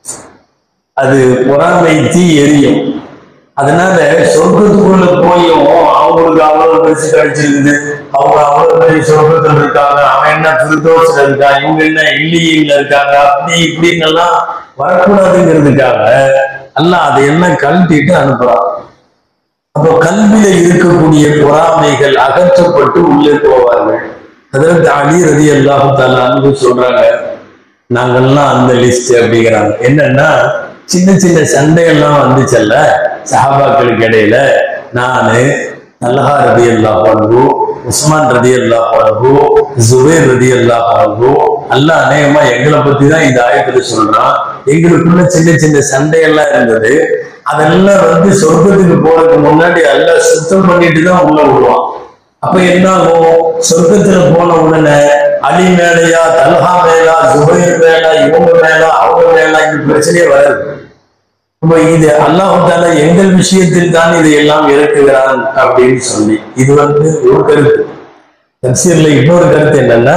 அது பொறாமை தீ எரியும் அதனால சொர்க்கத்துக்குள்ள போயும் அவங்களுக்கு அவ்வளவு பெருசு கிடைச்சிருக்குது அவங்க அவ்வளவு பெரிய சொர்க்கத்துல இருக்காங்க அவன் என்ன திருதோஷத்துல இருக்கான் இவங்க என்ன இல்லியில இருக்காங்க அப்படி இப்படின்னு எல்லாம் வரக்கூடாதுங்கிறதுக்காக அல்லாஹ் அதை என்ன கழட்டிட்டு அனுப்புறான் அப்போ கல்வியில இருக்கக்கூடிய பொறாமைகள் அகற்றப்பட்டு உள்ளே போவார்கள் அதற்கு அலி ரதி அல்லாஹு தாலான்னு சொல்றாங்க நாங்கெல்லாம் அந்த லிஸ்ட் அப்படிங்கிறாங்க என்னன்னா சின்ன சின்ன சண்டையெல்லாம் வந்துச்சல்ல சஹாபாக்களுக்கு இடையில நானு தல்ஹா ரதி அல்லாஹ் பண்பு உஸ்மான் ரதி அல்லாஹ் பண்பு ஜுபேர் ரதி அல்லாஹ் பண்பு அல்லாஹ் அநேகமா எங்களை பத்தி தான் இந்த ஆயத்துல சொல்றான் எங்களுக்குள்ள சின்ன சின்ன சண்டையெல்லாம் இருந்தது அதெல்லாம் வந்து சொர்க்கத்துக்கு போறதுக்கு முன்னாடி எல்லாம் சுத்தம் பண்ணிட்டு தான் உள்ள விடுவான் அப்ப என்ன ஆகும் சொர்க்கத்துல போன உடனே அலி மேலையா தல்ஹா மேலா ஜுபைர் மேலா இவங்க மேலா அவங்க மேலா இந்த பிரச்சனையே வராது அப்ப இது அல்லாஹால எங்கள் விஷயத்தில் தான் இதை எல்லாம் இறக்குகிறான் அப்படின்னு சொல்லி இது வந்து ஒரு கருத்து தப்சீர்ல இன்னொரு கருத்து என்னன்னா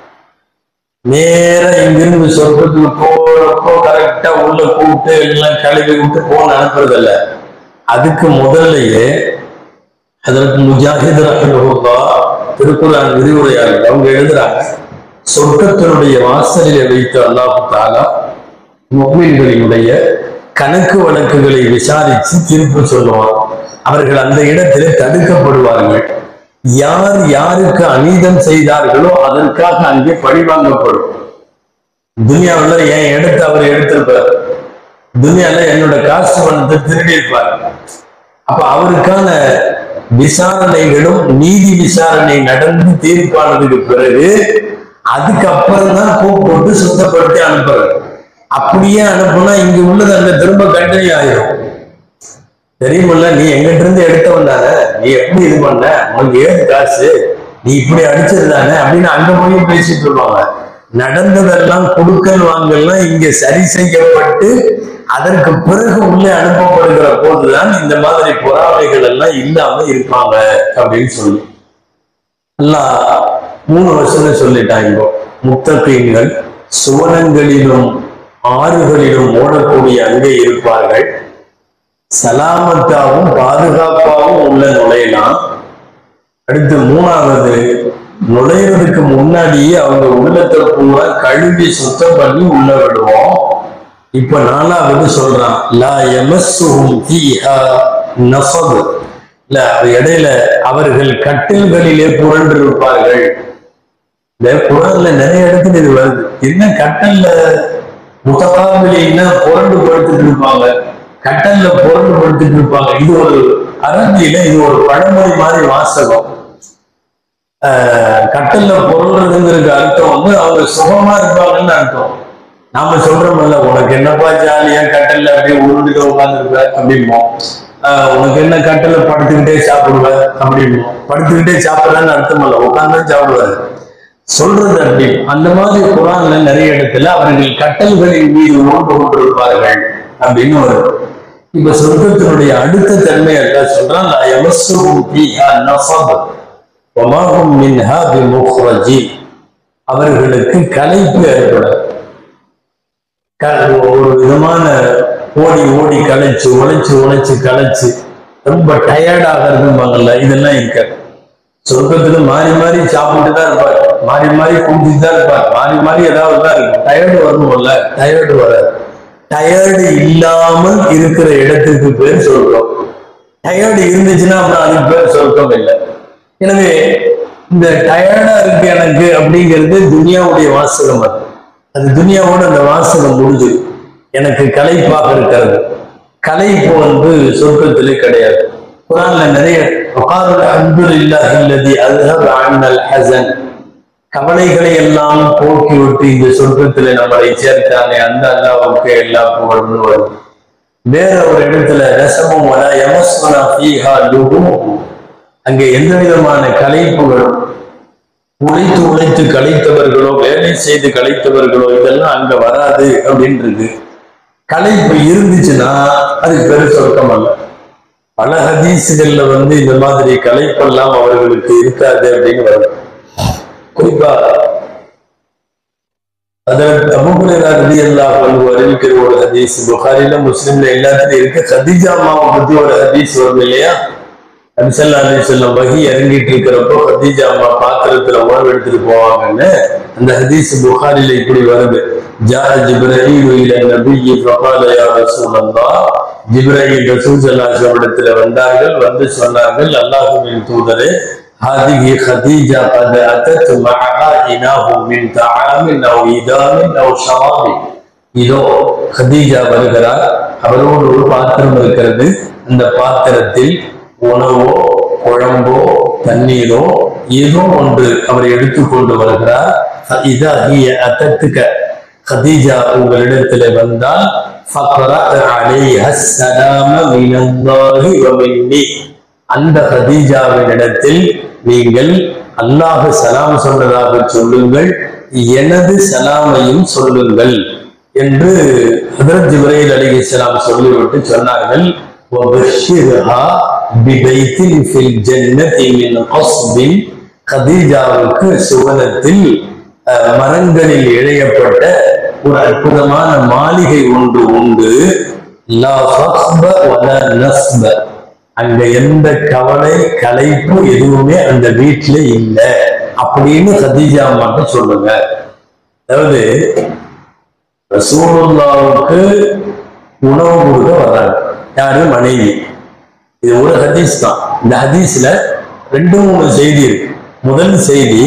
நேரா இங்கிருந்து சொர்க்கத்துக்கு போறப்போ கரெக்டா உள்ள கூப்பிட்டு எல்லாம் கழுவி விட்டு போன அனுப்புறதில்ல அதுக்கு முதல்லயே அதற்கு முஜாஹித் ரஹிமஹுல்லா திருக்குறான் விரிவுரையாளர் அவங்க எழுதுறாங்க சொர்க்கத்தினுடைய வாசலிலே வைத்து அல்லாஹு தாலா முக்மீன்களினுடைய கணக்கு வழக்குகளை விசாரித்து தீர்ப்பு சொல்லுவான் அவர்கள் அந்த இடத்திலே தடுக்கப்படுவார்கள் யார் யாருக்கு அநீதம் செய்தார்களோ அதற்காக அங்கே பழிவாங்கப்படும் துனியாவுல என் இடத்தை அவர் எடுத்திருப்பார் துனியால என்னோட காசு பணத்தை திருடி இருப்பார் அப்ப அவருக்கான விசாரணைகளும் நீதி விசாரணை நடந்து தீர்ப்பானதுக்கு பிறகு அதுக்கப்புறம் தான் கூப்பிட்டு சுத்தப்படுத்தி அனுப்புறது அப்படியே அனுப்புனா இங்க உள்ளது அந்த திரும்ப கண்டினியூ ஆயிரும் தெரியுமில்ல நீ எங்கிட்ட இருந்து எடுத்தவன் தானே நீ எப்படி இது பண்ண உனக்கு ஏது காசு நீ இப்படி அடிச்சது தானே அப்படின்னு அங்க போய் பேசிட்டு இருப்பாங்க நடந்ததெல்லாம் கொடுக்கல் வாங்கல்லாம் இங்க சரி செய்யப்பட்டு அதற்கு பிறகு உள்ளே அனுப்பப்படுகிற போதுதான் இந்த மாதிரி பொறாமைகள் எல்லாம் இல்லாம இருப்பாங்க அப்படின்னு சொல்லி எல்லாம் மூணு வருஷம் சொல்லிட்டாங்க முத்தகீன்கள் சுவனங்களிலும் ஆறுகளிலும் ஓடக்கூடிய அங்கே இருப்பார்கள் சலாமத்தாவும் பாதுகாப்பாகவும் உள்ள நுழையலாம் அடுத்து மூணாவது நுழையிறதுக்கு முன்னாடியே அவங்க உள்ளத்தை பூரா கழுவி சுத்தம் பண்ணி உள்ள விடுவோம் இப்ப நாலாவது சொல்றான் லா எமஸ்ஸுஹும் ஃபீஹா நஃபத் இல்ல அது இடையில அவர்கள் கட்டில்களிலே புரண்டு இருப்பார்கள் இந்த குரான்ல நிறைய இடத்துல இது வருது என்ன கட்டல்ல முத்தகாவிலின்னா புரண்டு படுத்துட்டு இருப்பாங்க கட்டல்ல புரண்டு படுத்துட்டு இருப்பாங்க இது ஒரு அரபியில இது ஒரு பழமொழி மாதிரி வாசகம் ஆஹ் கட்டல்ல புரள்றதுங்கிறதுக்கு அர்த்தம் வந்து அவங்க சுகமா இருப்பாங்கன்னு அர்த்தம் நாம சொல்றோம்ல உனக்கு என்னப்பா ஜாலியா கட்டல்ல அப்படியே உருண்டுட்டு உட்காந்துருப்ப அப்படிம்போம் ஆஹ் உனக்கு என்ன கட்டல்ல படுத்துக்கிட்டே சாப்பிடுவ அப்படிம்போம் படுத்துக்கிட்டே சாப்பிடறான்னு அர்த்தம் இல்ல உட்காந்து சாப்பிடுவாரு சொல்றது அப்படி அந்த மாதிரி குரான்ல நிறைய இடத்துல அவர்கள் கட்டல்களின் மீது ஓட்டு கொண்டிருப்பார்கள் அப்படின்னு வரும் இப்ப சொர்க்கத்தினுடைய அடுத்த தன்மை என்ன சொல்றான் "லா யமஸ்ஸுஹும் ஃபீஹா நஸப் வமா ஹும் மின்ஹா பிமுக்ரஜீன்." அவர்களுக்கு களைப்பு ஏற்படும் க- ஒரு விதமான ஓடி ஓடி களைச்சு உழைச்சு உழைச்சு களைச்சு ரொம்ப டயர்ட் ஆகிறதும்பாங்கல்ல இதெல்லாம் இருக்காது சொர்க்கத்துல மாறி மாறி சாப்பிட்டு தான் இருப்பார் மாறி மாறி குடிச்சுட்டு தான் இருப்பார் மாறி மாறி ஏதாவது தான் இருக்கும் டயர்டு வரும்போல டயர்டு வராது டயர்டு இல்லாமல் இருக்கிற இடத்துக்கு பேர் சொர்க்கம் டயர்டு இருந்துச்சுன்னா அப்புறம் அதுக்கு பேர் சொர்க்கம் இல்லை எனவே இந்த டயர்டா இருக்கு எனக்கு அப்படிங்கிறது துனியாவுடைய வாசகம் அது அது துனியாவோட அந்த வாசகம் முடிஞ்சு எனக்கு களைப்பாக இருக்கிறது களைப்பு வந்து சொர்க்கத்திலே கிடையாது குரான்ல நிறைய வகாருல் அல்ஹம்துலில்லாஹி அல்லதி அஸ்ஹப அன்னல் ஹஸன் கவலைகளை எல்லாம் போக்கி விட்டு இந்த சொர்க்கத்திலே நம்மளை சேர்த்தானே அந்த அல்லாவுக்கு எல்லா புகழும் வரும் வேற ஒரு இடத்துல ரசமும் வர யமஸ்வனா ஃபீஹா லுகும் அங்கே எந்த விதமான கலைப்புகளும் உழைத்து உழைத்து கலைத்தவர்களோ வேலை செய்து கலைத்தவர்களோ இதெல்லாம் அங்க வராது அப்படின்றது கலைப்பு இருந்துச்சுன்னா அதுக்கு பெரு சொர்க்கம் அல்ல பல ஹதீஸுகள்ல வந்து இந்த மாதிரி கலைப்பெல்லாம் அவர்களுக்கு இருக்காது அப்படின்னு வருது குறிப்பா அதற்கு அபுகுரேரா ரலியல்லாஹு அன்ஹு அறிவிக்கிற ஒரு ஹதீஸ் புகாரில முஸ்லிம்ல எல்லாத்துலயும் இருக்கு கதீஜா அம்மாவை பத்தி ஒரு ஹதீஸ் வரும் இல்லையா நபிசல்லா அலி சொல்லம் வகி இறங்கிட்டு இருக்கிறப்போ கதீஜா அம்மா பாத்திரத்துல உணவு எடுத்துட்டு போவாங்கன்னு அந்த ஹதீஸ் புகாரில இப்படி வருது ஜா ஜிப்ரஹீல் இல நபியி ஃபகால யா ரசூலல்லாஹ் ஜிப்ராஹிம் ரசூல் ஸல்லல்லாஹு இடத்துல வந்தார்கள் வந்து சொன்னார்கள் அல்லாஹ்வின் தூதரே ஹாதிஹி ஹதீஜா قد أتت معها إناه من طعام أو إدام أو شراب இதோ ஹதீஜா வருகிறார் அவரோடு ஒரு பாத்திரம் இருக்கிறது அந்த பாத்திரத்தில் உணவோ குழம்போ தண்ணீரோ ஏதோ ஒன்று அவர் எடுத்துக்கொண்டு வருகிறார் இதாகிய அத்தத்துக்க ஹதீஜா உங்களிடத்துல வந்தால் فقرأ عليها السلام من الله ومني அந்த ஹதீஜாவினிடத்தில் நீங்கள் அல்லாஹ் சலாம் சொன்னதாக சொல்லுங்கள் எனது சலாமையும் சொல்லுங்கள் என்று ஹதரத் ஜிப்ரைல் அலைஹிஸ்ஸலாம் சொல்லிவிட்டு சொன்னார்கள் وَبَشِّرْهَا بِبَيْتٍ فِي الْجَنَّةِ مِنْ قَصْبٍ கதீஜாவுக்கு சுவனத்தில் அஹ், மரங்களில் இழையப்பட்ட ஒரு அற்புதமான மாளிகை ஒன்று உண்டு லா ஃபக்ப வலா நஸ்ப. அங்க எந்த கவலை கலைப்பு எதுவுமே அந்த வீட்டுல இல்லை அப்படின்னு கதீஜா மட்டும் சொல்லுங்க அதாவது ரசூலுல்லாவுக்கு உணவு கொடுக்க வர்றாங்க யாரு மனைவி இது ஒரு ஹதீஸ் தான் இந்த ஹதீஸ்ல ரெண்டு மூணு செய்தி இருக்கு முதல் செய்தி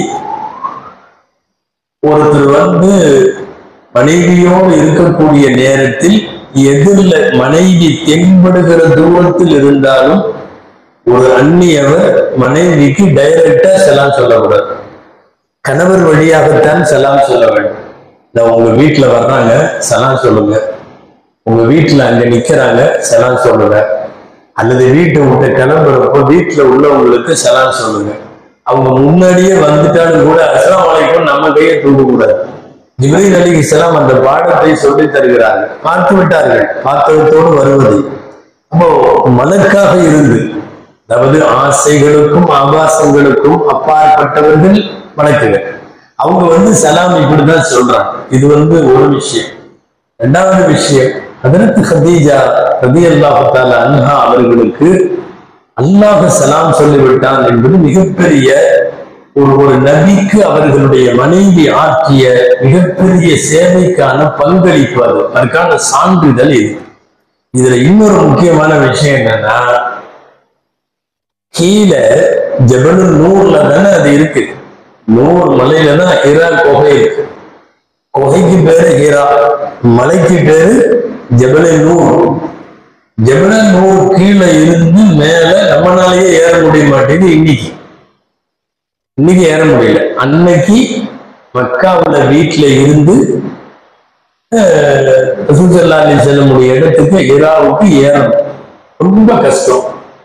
ஒருத்தர் வந்து மனைவியோடு இருக்கக்கூடிய நேரத்தில் எதிரில் மனைவி தென்படுகிற தூரத்தில் இருந்தாலும் ஒரு அந்நியவர் மனைவிக்கு டைரக்டா செலாம் சொல்லக்கூடாது கணவர் வழியாகத்தான் செலாம் சொல்ல வேண்டும் இந்த உங்க வீட்டுல வர்றாங்க சலாம் சொல்லுங்க உங்க வீட்டுல அங்க நிக்கிறாங்க சலாம் சொல்லுங்க அல்லது வீட்டை விட்டு கிளம்புறப்போ வீட்டுல உள்ளவங்களுக்கு சலாம் சொல்லுங்க அவங்க முன்னாடியே வந்துட்டாலும் கூட அஸ்லாம் வலைக்கும் நம்ம கையை தூக்க கூடாது ஜிப்ரீல் அலிஹிஸ்ஸலாம் அந்த பாடத்தை சொல்லி தருகிறார்கள் பார்த்து விட்டார்கள் பார்த்ததோடு வருவது அப்போ மலக்காக இருந்து அதாவது ஆசைகளுக்கும் ஆபாசங்களுக்கும் அப்பாற்பட்டவர்கள் மலக்குகள் அவங்க வந்து சலாம் இப்படிதான் சொல்றாங்க இது வந்து ஒரு விஷயம் இரண்டாவது விஷயம் அதற்கு ஹதீஜா ரதி அல்லாஹால அன்ஹா அவர்களுக்கு அல்லாஹ் சலாம் சொல்லிவிட்டான் என்பது மிகப்பெரிய ஒரு ஒரு நபிக்கு அவர்களுடைய மனைவி ஆற்றிய மிகப்பெரிய சேவைக்கான பங்களிப்பு அது அதற்கான சான்றிதழ் இது இதுல இன்னொரு முக்கியமான விஷயம் என்னன்னா கீழே ஜபலு நூர்ல தானே அது இருக்கு நூர் மலையில தான் ஹீரா குகை இருக்கு குகைக்கு பேரு ஹீரா மலைக்கு பேரு ஜபல நூர் ஜபல நூர் கீழே இருந்து மேல நம்மளாலேயே ஏற முடிய மாட்டேங்குது இன்னைக்கு இன்னைக்கு ஏற முடியல அன்னைக்கு மக்காவுல வீட்டுல இருந்து ரசூசல்லாலி செல்லக்கூடிய இடத்துக்கு ஹிராவுக்கு ஏறணும் ரொம்ப கஷ்டம்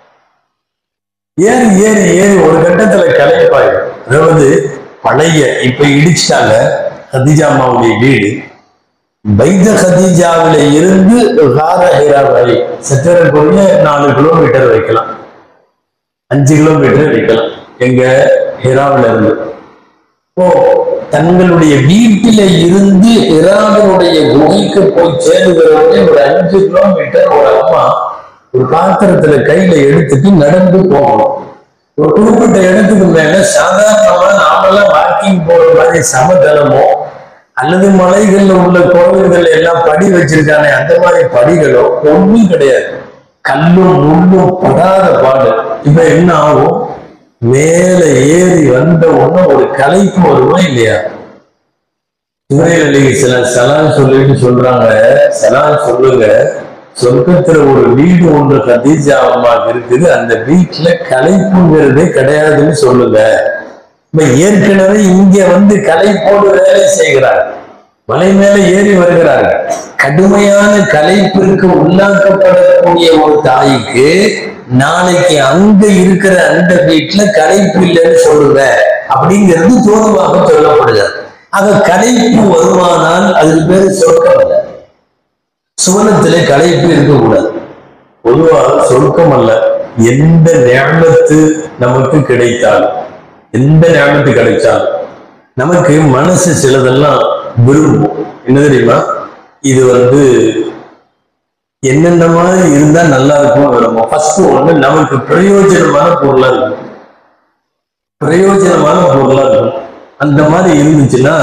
ஏறி ஏறி ஏறி ஒரு கட்டத்துல கலைப்பாயிடும் அதாவது பழைய இப்ப இடிச்சிட்டாங்க ஹதிஜா அம்மாவுடைய வீடு பைத ஹதீஜாவில இருந்து ஹார ஹீரா வரை சத்திரக்குரிய நாலு கிலோமீட்டர் வைக்கலாம் அஞ்சு கிலோமீட்டர் வைக்கலாம் எங்க ஹிராவில இருந்து இப்போ தங்களுடைய வீட்டில இருந்து ஹிராவினுடைய குகைக்கு போய் சேருகிறவங்க ஒரு அஞ்சு கிலோமீட்டர் ஒரு அம்மா ஒரு பாத்திரத்துல கையில எடுத்துட்டு நடந்து போகணும் ஒரு குறிப்பிட்ட இடத்துக்கு மேல சாதாரணமா நாமெல்லாம் வாக்கிங் போற மாதிரி சமதளமோ அல்லது மலைகள்ல உள்ள கோவில்கள் எல்லாம் படி வச்சிருக்கானே அந்த மாதிரி படிகளோ ஒண்ணும் கிடையாது கல்லும் முள்ளும் படாத பாடு இப்ப என்ன ஆகும் மேல ஏறி வந்த உடனே ஒரு கலைப்பு வருமா இல்லையா இவரையில் அன்னைக்கு சில சலான் சொல்லிட்டு சொல்றாங்க சலான் சொல்லுங்க சொர்க்கத்துல ஒரு வீடு ஒன்று கதீஜா அம்மாவுக்கு இருக்குது அந்த வீட்டுல கலைப்புங்கிறதே கிடையாதுன்னு சொல்லுங்க இப்ப ஏற்கனவே இங்க வந்து கலைப்போடு வேலை செய்கிறார் மலை மேல ஏறி வருகிறார் கடுமையான கலைப்பிற்கு உள்ளாக்கப்படக்கூடிய ஒரு தாய்க்கு நாளைக்கு அங்க இருக்கிற அந்த வீட்டுல கலைப்பு இல்லைன்னு சொல்லுங்க அப்படிங்கிறது தூரமாக சொல்லப்படுகிறது ஆக கலைப்பு வருமானால் அதுக்கு பேரு சொர்க்கம் அல்ல சுவனத்திலே கலைப்பு இருக்கக்கூடாது பொதுவாக சொர்க்கம் அல்ல எந்த ஞாபகத்து நமக்கு கிடைத்தாலும் எந்த ஞாபகத்து கிடைச்சாலும் நமக்கு மனசு சிலதெல்லாம் விரும்பும் என்ன தெரியுமா இது வந்து என்னென்ன மாதிரி இருந்தா நல்லா இருக்கும் விரும்பும் ஃபர்ஸ்ட் ஒண்ணு நமக்கு பிரயோஜனமான பொருளா இருக்கும் பிரயோஜனமான பொருளா இருக்கும் அந்த மாதிரி இருந்துச்சுன்னா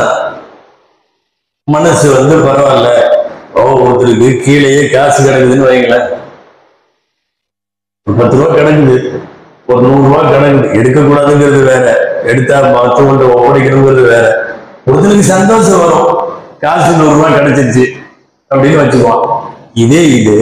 மனசு வந்து பரவாயில்ல ஓ ஒருத்தருக்கு கீழேயே காசு கிடக்குதுன்னு வைங்களேன் ஒரு பத்து ரூபா கிடக்குது ஒரு நூறு ரூபா கிடக்குது எடுக்கக்கூடாதுங்கிறது வேற எடுத்தா மற்றவங்கள்ட்ட ஒப்படைக்கணுங்கிறது வேற ஒருத்தனுக்கு சந்தோஷம் வரும் காசு நூறு ரூபாய் கிடைச்சிருச்சு அப்படின்னு வச்சுக்குவான் இதே இது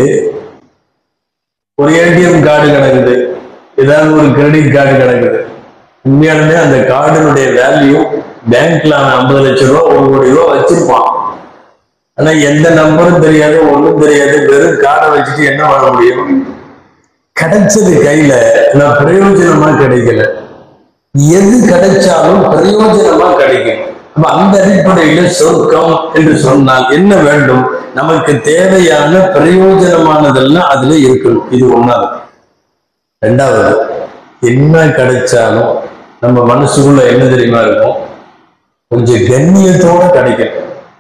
ஒரு ஏடிஎம் கார்டு கிடக்குது ஏதாவது ஒரு கிரெடிட் கார்டு கிடக்குது உண்மையாலுமே அந்த கார்டினுடைய வேல்யூ பேங்க்ல அவன் ஐம்பது லட்சம் ரூபா ஒரு கோடி ரூபா வச்சிருப்பான் ஆனா எந்த நம்பரும் தெரியாது ஒண்ணும் தெரியாது வெறும் கார்டை வச்சுட்டு என்ன பண்ண முடியும் கிடைச்சது கையில நான் பிரயோஜனமா கிடைக்கல எது கிடைச்சாலும் பிரயோஜனமா கிடைக்கும் அப்ப அந்த அடிப்படையில சொர்க்கம் என்று சொன்னால் என்ன வேண்டும் நமக்கு தேவையான பிரயோஜனமானதெல்லாம் அதுல இருக்கணும் இது ஒண்ணாவது ரெண்டாவது என்ன கிடைச்சாலும் நம்ம மனசுக்குள்ள என்ன தெரியுமா இருக்கும் கொஞ்சம் கண்ணியத்தோட கிடைக்கும்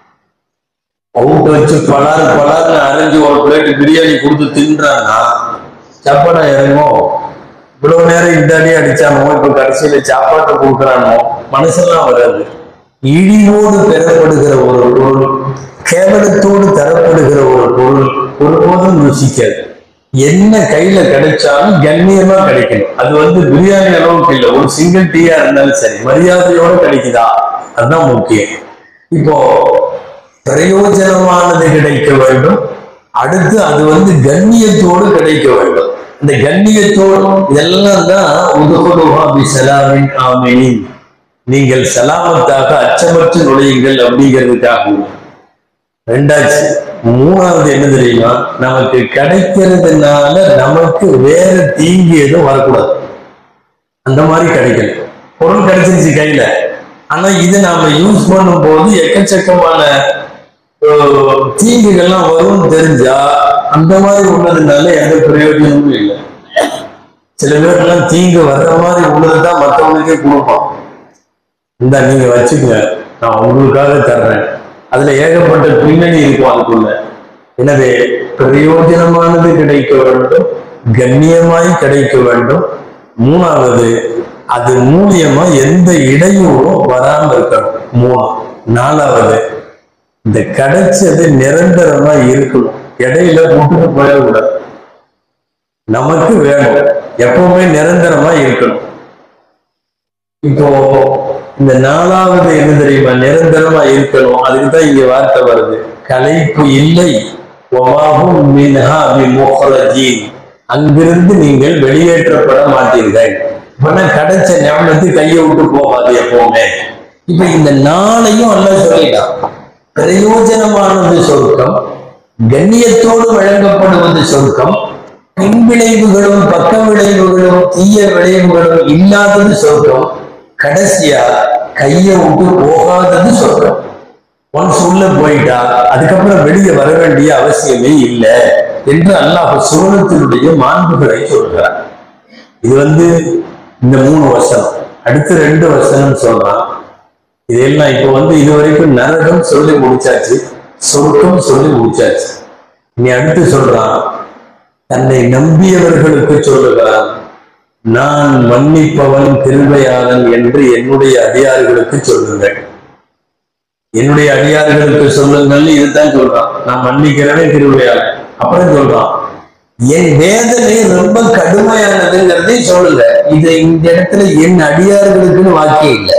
அவுட் வச்சு பலாறு பலாறு அரைஞ்சு ஒரு பிளேட் பிரியாணி கொடுத்து தின்றான்னா சப்படா இறங்கும் இவ்வளவு நேரம் இந்த அடி அடிச்சானோ இப்ப கடைசியில சாப்பாட்டை கொடுக்குறானோ மனசெல்லாம் வராது இழிவோடு பெறப்படுகிற ஒரு பொருள் கேவலத்தோடு தரப்படுகிற ஒரு பொருள் ஒருபோதும் ருசிக்காது என்ன கையில கிடைச்சாலும் கண்ணியமா கிடைக்கணும் அது வந்து பிரியாணி அளவுக்கு இல்லை ஒரு சிங்கிள் டீயா இருந்தாலும் சரி மரியாதையோட கிடைக்குதா அதுதான் முக்கியம் இப்போ பிரயோஜனமானது கிடைக்க வேண்டும் அடுத்து அது வந்து கண்ணியத்தோடு கிடைக்க வேண்டும் இந்த கண்ணியத்தோடு இதெல்லாம் தான் உதுகுலுஹா பி சலாமின் ஆமீன் நீங்கள் சலாமத்தாக அச்சமற்று நுழையுங்கள் அப்படிங்கிறதுக்காகவும் ரெண்டாச்சு மூணாவது என்ன தெரியுமா நமக்கு கிடைக்கிறதுனால நமக்கு வேற தீங்கு எதுவும் வரக்கூடாது அந்த மாதிரி கிடைக்கல பொருள் கிடைச்சிருச்சு கையில ஆனா இதை நாம யூஸ் பண்ணும் போது எக்கச்சக்கமான அஹ், தீங்குகள்லாம் வரும்னு தெரிஞ்சா அந்த மாதிரி உள்ளதுனால எந்த பிரயோஜனமும் இல்லை சில பேருக்கெல்லாம் தீங்கு வர்ற மாதிரி உள்ளதுதான் மற்றவங்களுக்கே கொடுப்பான் இந்த நீங்க வச்சுக்கங்க நான் உங்களுக்காக தர்றேன் அதுல ஏகப்பட்ட பின்னணி இருக்கும் அதுக்குள்ள எனவே பிரயோஜனமானது கிடைக்க வேண்டும் கண்ணியமாய் கிடைக்க வேண்டும் மூணாவது அது மூலியமா எந்த இடையூறும் வராம இருக்கணும் மூணு நாலாவது இந்த கிடைச்சது நிரந்தரமா இருக்கணும் இடையில விட்டுட்டு போயிடக்கூடாது நமக்கு வேணும் எப்பவுமே நிரந்தரமா இருக்கணும் இப்போ இந்த நாலாவது என்ன தெரியுமா நிரந்தரமா இருக்கணும் அதுக்கு தான் இங்க வார்த்தை வருது கலைப்பு இல்லை ஒமாகும் மின்ஹா பிமுஹ்ரஜீன். அங்கிருந்து நீங்கள் வெளியேற்றப்பட மாட்டீர்கள் இப்ப கிடைச்ச ஞாபகத்து கையை விட்டு போகாது எப்பவுமே இப்ப இந்த நாளையும் அல்ல சொல்லிட்டான் பிரயோஜனமானது சொர்க்கம் கண்ணியத்தோடு வழங்கப்படுவது சொர்க்கம் பின் விளைவுகளும் பக்க விளைவுகளும் தீய விளைவுகளும் இல்லாதது சொர்க்கம் கடைசியா கையை விட்டு போகாதது சொர்க்கம் ஒன்ஸ் உள்ள போயிட்டா அதுக்கப்புறம் வெளியே வர வேண்டிய அவசியமே இல்லை என்று அல்லாஹ் சுவனத்தினுடைய மாண்புகளை சொல்கிறார் இது வந்து இந்த மூணு வசனம் அடுத்த ரெண்டு வசனம் சொல்றான் இதெல்லாம் இப்போ வந்து இது வரைக்கும் நரகம் சொல்லி முடிச்சாச்சு சொர்க்கம் சொல்லி முடிச்சாச்சு நீ அடுத்து சொல்றான் தன்னை நம்பியவர்களுக்கு சொல்லுகிறான் நான் மன்னிப்பவன் கிருபையாளன் என்று என்னுடைய அடியார்களுக்கு சொல்லுங்கள் என்னுடைய அடியார்களுக்கு சொல்லுங்கள் இதுதான் சொல்றான் நான் மன்னிக்கிறவன் கிருபையாளன் அப்புறம் சொல்றான் என் வேதனை ரொம்ப கடுமையானதுங்கிறதையும் சொல்லுங்க இது இந்த இடத்துல என் அடியார்களுக்குன்னு வாக்கியம் இல்லை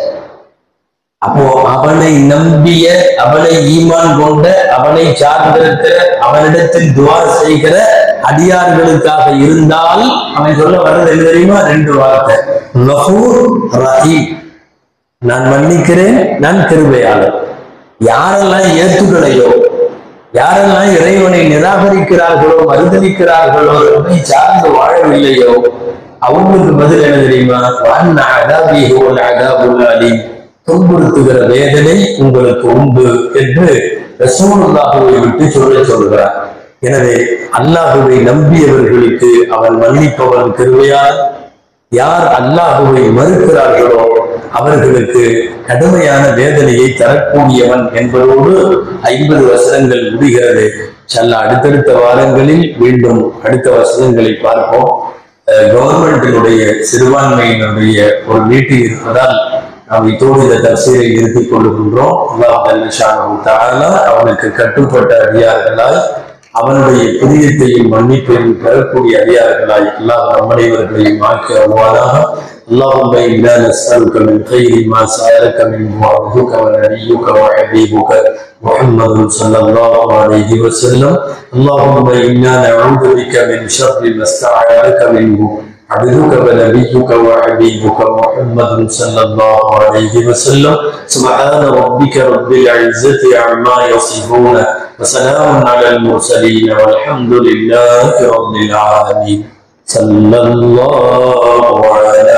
அப்போ அவனை நம்பிய அவனை ஈமான் கொண்ட அவனை சார்ந்திருக்கிற அவனிடத்தில் துவார் செய்கிற அடியார்களுக்காக இருந்தால் அவன் சொல்ல வர்றது என்ன தெரியுமா ரெண்டு வார்த்தை லஹூர் ரஹீம் நான் மன்னிக்கிறேன் நான் கிருபையாளர் யாரெல்லாம் ஏத்துக்களையோ யாரெல்லாம் இறைவனை நிராகரிக்கிறார்களோ மறுதளிக்கிறார்களோ நம்மை சார்ந்து வாழவில்லையோ அவங்களுக்கு பதில் என்ன தெரியுமா வான் அதாபிஹு வல் அதாபுல் அலீம் துன்புறுத்துகிற வேதனை உங்களுக்கு உண்டு என்று ரசூலுல்லாஹுவை விட்டு சொல்ல சொல்கிறார் எனவே அல்லாஹுவை நம்பியவர்களுக்கு அவன் மன்னிப்பவன் கிருபையால் யார் அல்லாஹுவை மறுக்கிறார்களோ அவர்களுக்கு கடுமையான வேதனையை தரக்கூடியவன் என்பதோடு ஐம்பது வசனங்கள் முடிகிறது சல்ல அடுத்தடுத்த வாரங்களில் மீண்டும் அடுத்த வசனங்களை பார்ப்போம் அஹ் கவர்மெண்டினுடைய சிறுபான்மையினுடைய ஒரு மீட்டிங் இருப்பதால் நாம் இத்தோடு இந்த தப்சீரை நிறுத்திக் கொள்ளுகின்றோம் அல்லாஹ் ஜல்ல ஷானஹு தஆலா அவனுக்கு கட்டுப்பட்ட அடியார்களால் அவனுடைய புதியத்தையும் மன்னிப்பையும் பெறக்கூடிய அதிகாரங்களாய் அல்லாஹ் நம் அனைவர்களையும் ஆக்கி அருள்வானாக اللهم انا نسالك من خير ما سالك منه عبدك ونبيك وحبيبك محمد صلى الله عليه وسلم اللهم انا نعوذ بك من شر ما استعاذك منه عبدك ونبيك وحبيبك محمد صلى الله عليه وسلم سبحان ربك رب العزة عما يصفون وسلام على المرسلين والحمد لله رب العالمين صلى الله على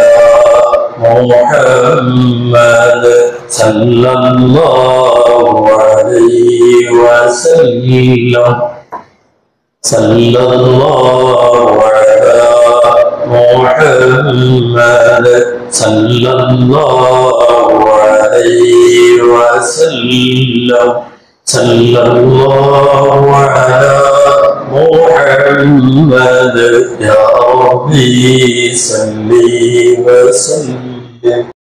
محمد صلى الله عليه وسلم صلى الله على محمد صلى الله عليه وسلم صلى الله على محمد يا ربي صل وسلم